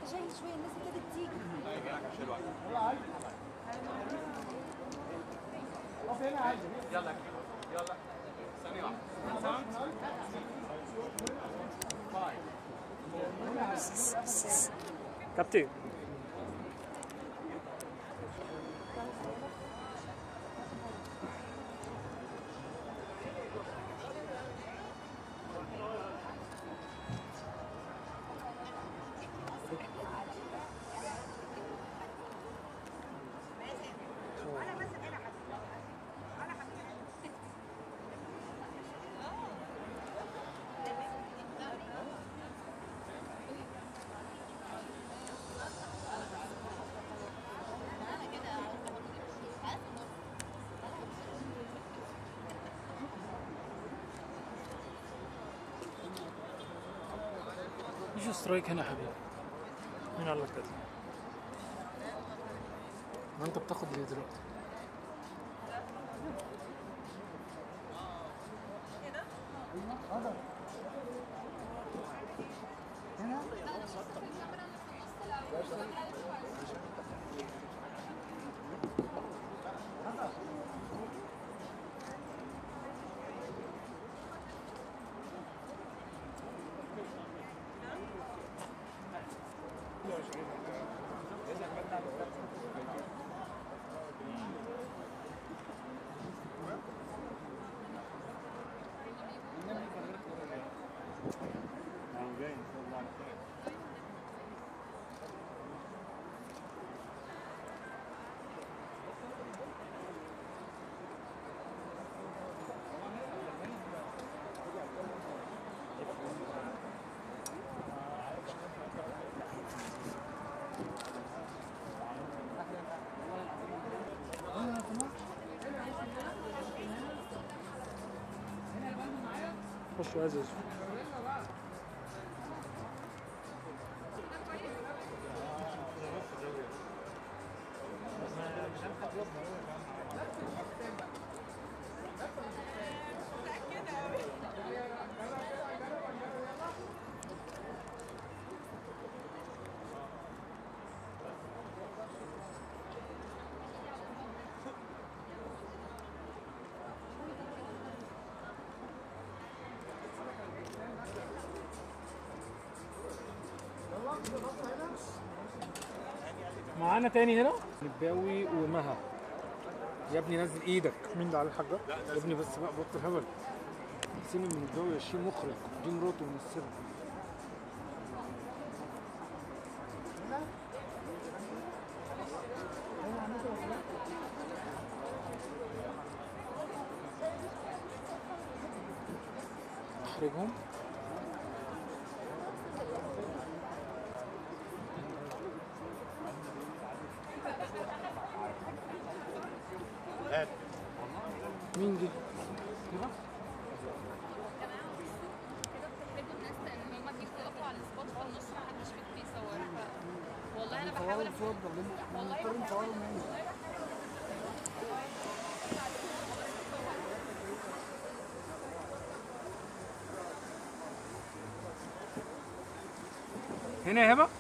جاي شويه الناس ابتدت تيجي يلا يلا ثانية واحدة كابتن ايش سترايك هنا يا حبيبي مين قال لك كده ما انت بتاخد ليه دلوقتي خش عزيز معانا تاني هنا نباوي ومها يا ابني نزل ايدك مين ده علي الحاجة؟ يا ابني بس بقى بطل هبل سيني من النباوي 20 مخرج دي مراته ممثلة اخرجهم مين دي؟ كده؟ بتحرجوا الناس لان هما بيجوا يقفوا على السبوت في النص محدش بيصور ف- والله انا بحاول أف- والله بحاول هنا يا هبه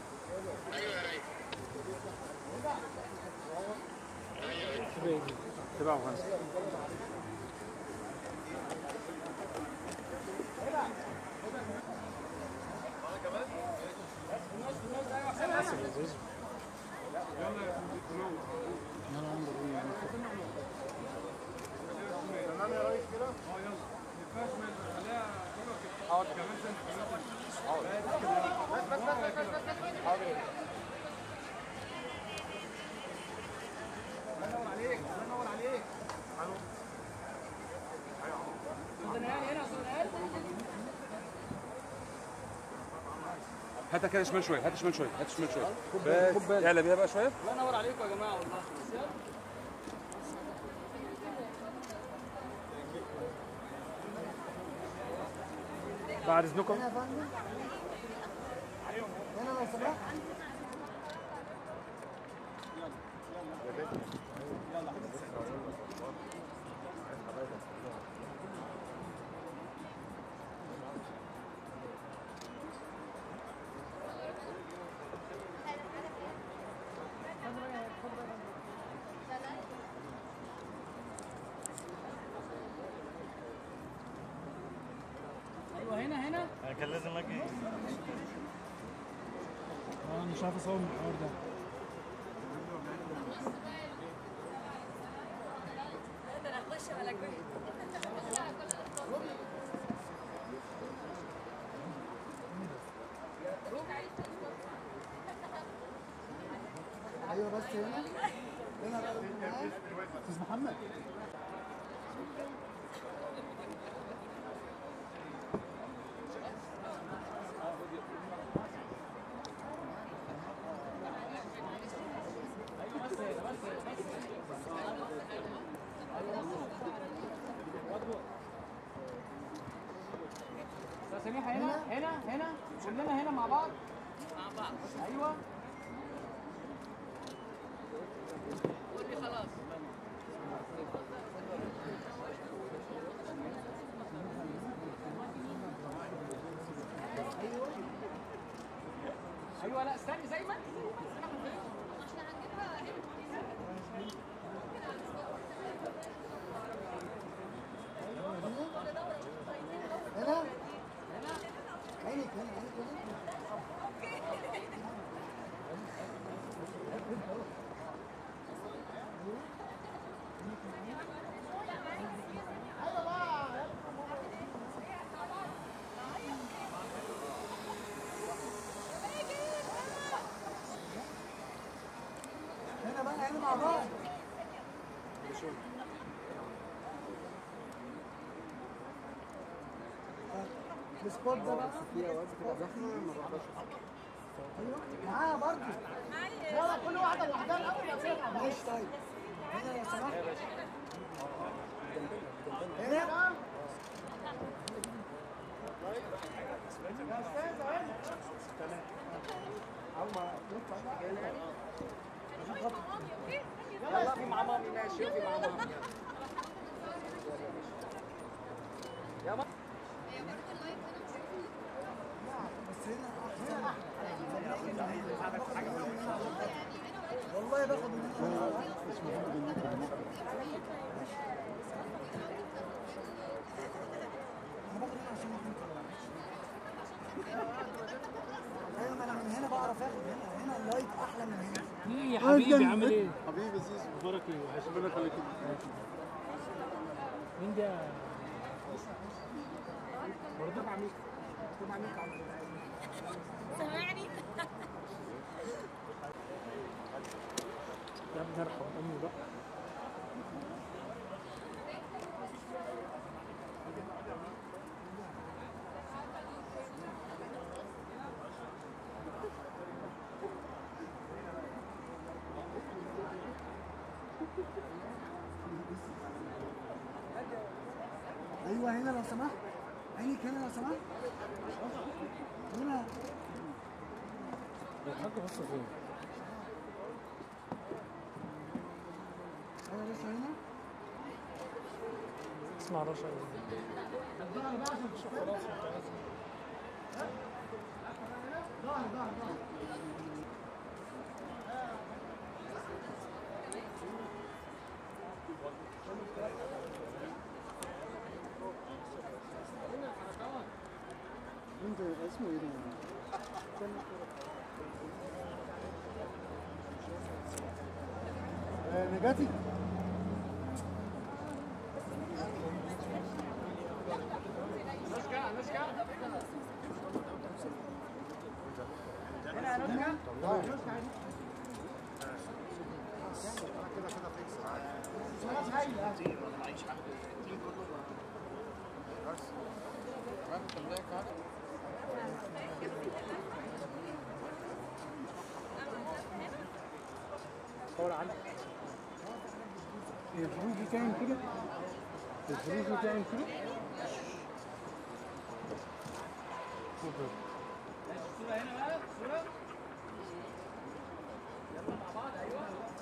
ايوه تبع افغانستان حسن لذيذ. يلا عندك ايه يعني تمام يا ريس كده؟ اه يلا نفاش من خليها حاضر كمان سنة كمان سنة بس بس بس بس بس بس حاضر الله ينور عليك الله ينور عليك هاتها كده شمال شويه هات شمال شويه هات شمال شويه خد بالك، بس خد بالك. اعلى بيها بقى شويه الله ينور عليكم يا جماعه والله بعد اذنكم كان لازم اجي انا مش عارف اصور من الحوار ده اقدر اخش ولا كل ايوه بس هنا هنا بقى معايا. استاذ محمد سميحة هنا هنا هنا كلنا هنا مع بعض مع بعض ايوه قول لي خلاص ايوه لا استني زي ما انت هنا عينك هنا عينك هنا هنا بقى هنا مع بعض السبوت ده بقى فيها وقت كده زحمه ما بقدرش ايوه معاها برضه لا لا كل واحده لوحدها الاول ماشي طيب هنا لو سمحت هنا يا استاذ هنا تمام اول ما نطلع بقى يلا في مع مامي ماشي في مع مامي يا ماما هي برضه اللايت هنا بس هنا احسن والله باخد من هنا انا باخد هنا عشان اكون ايوه ما انا من هنا بعرف اخد هنا هنا اللايت احلى من هنا ايه يا حبيبي عامل ايه؟ حبيبي زيزو اخبارك ايه؟ وحشني ربنا يخليك مين ده؟ برضه عميق طب عميق عميق سامعني يا ابني ارحم امي بقى ايوه هنا لو سمحت عينك هنا لو سمحت هنا الحاج بص فين؟ انا لسه هنا اسمع رشا ظهر بقى عشان تشوف خلاص ظهر ظهر ظهر انت اسمه ايه ده؟ آه، نجاتي صور عنك الفلوس دي تعمل كده الفلوس دي تعمل كده شكرا الصورة هنا بقى الصورة يلا مع بعض ايوه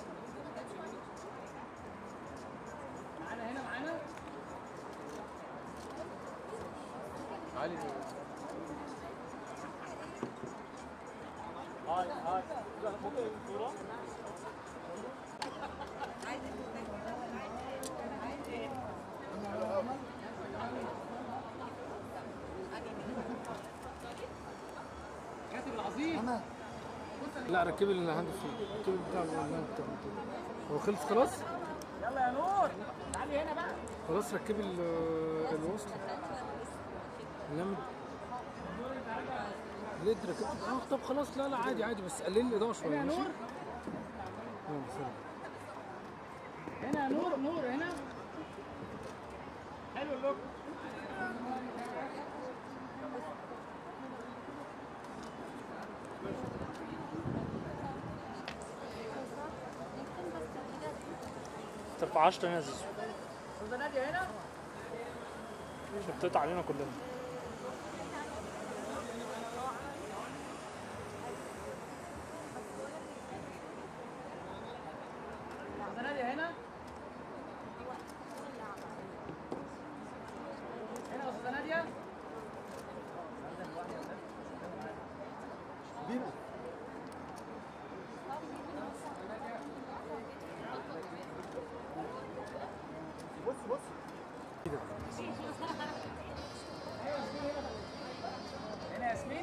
معانا هنا معانا علي هاي هاي ممكن الصورة الكاتب العظيم انا لا ركبي اللي هاند فري ركبي بتاع الهاند بتاع هو خلص خلاص يلا يا نور تعالي هنا بقى خلاص ركبي ال- الوصل لم ليه انت ركبت اه طب خلاص لا لا عادي عادي بس قلل لي الاضاءه شويه هنا يا ماشي نور يلا سلام هنا يا نور نور هنا حلو اللوك ترفعهاش تاني يا زيزو استاذه ناديه هنا شتت علينا كلنا استاذه ناديه هنا هنا يا استاذه ناديه بينا بص بص هنا ياسمين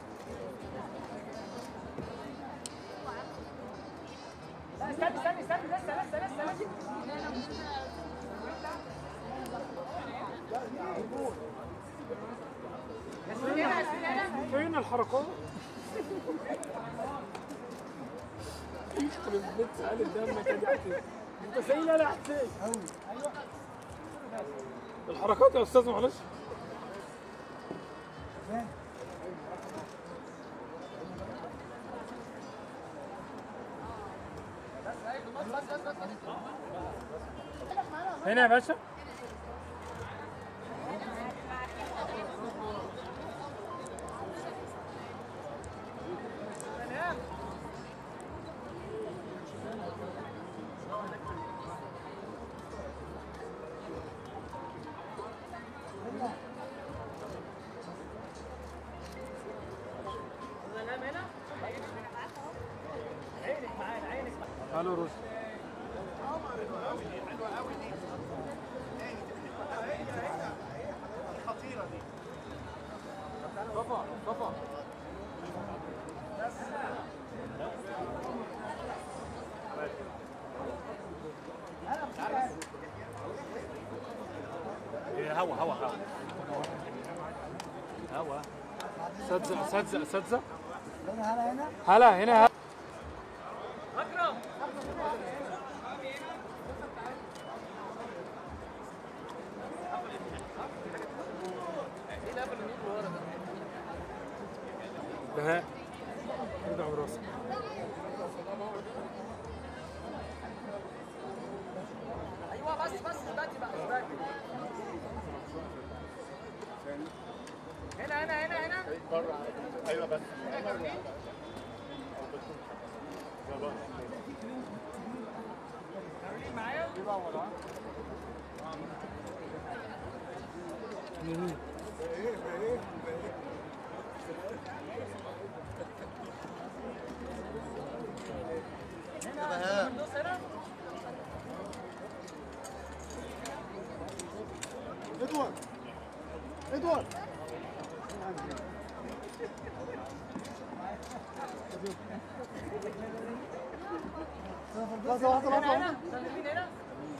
لا استني استني استني لسه لسه لسه لسه ياسمين هنا ياسمين هنا فين الحركات؟ يخرب بيت سؤال الدم كده انت سايل انا حسين الحركات يا استاذ معلش هنا يا باشا الو روز هوا هوا هوا هوا اساتذه اساتذه اساتذه هنا هنا هنا هلا هنا هلا بهاء ارجع براسك ايوه بس بس اثبتي بقى اثبتي هنا هنا هنا هنا ايوه بس كارولين معايا يمين هنا ندوس هنا ادوار ادوار لحظة واحدة لحظة هنا واحدة هنا سلمين هنا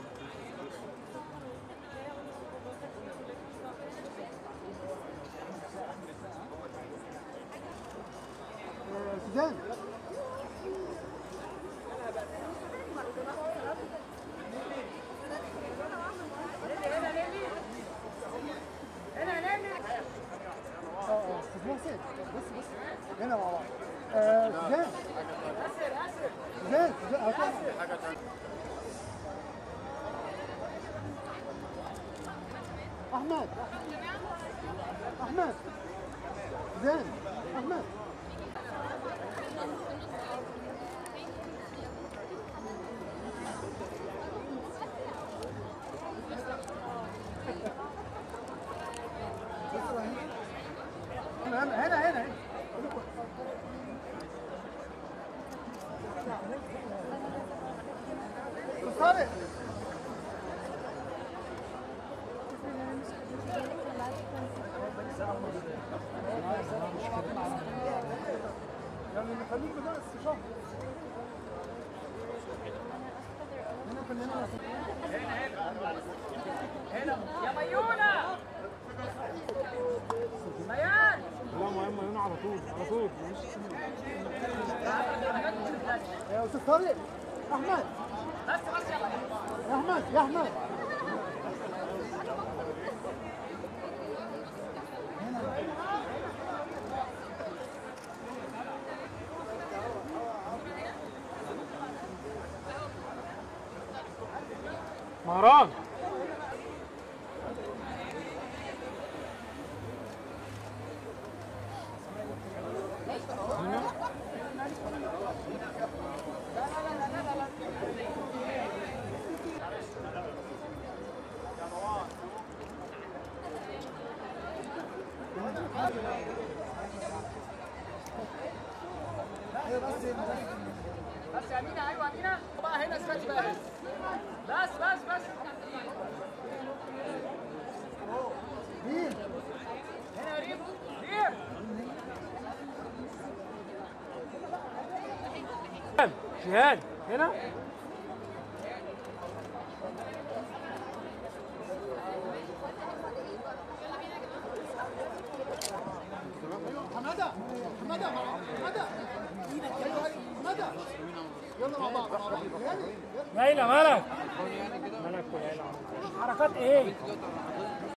سودان هنا نيلي هنا نيلي اه اه سودان سيد بص بص هنا مع بعض آه، سودان اسر اسر سودان سودان هاتوا. احمد احمد زين احمد هنا هنا هنا هنا طارق يعني نخليك بس شهر هنا كلنا يا ميونة ميان لا مهم هنا على طول على طول يا استاذ طارق احمد بس بس يلا يا احمد يا احمد مهران بس يا مينا ايوه يا مينا بقى هنا سكتش بقى هنا بس بس بس مين هنا يا ريم ريم شهاد هنا حماده حماده حماده ايوه ايوه حماده يلا مع بعض مع بعض ليلى مالك مالك وليلى حركات ايه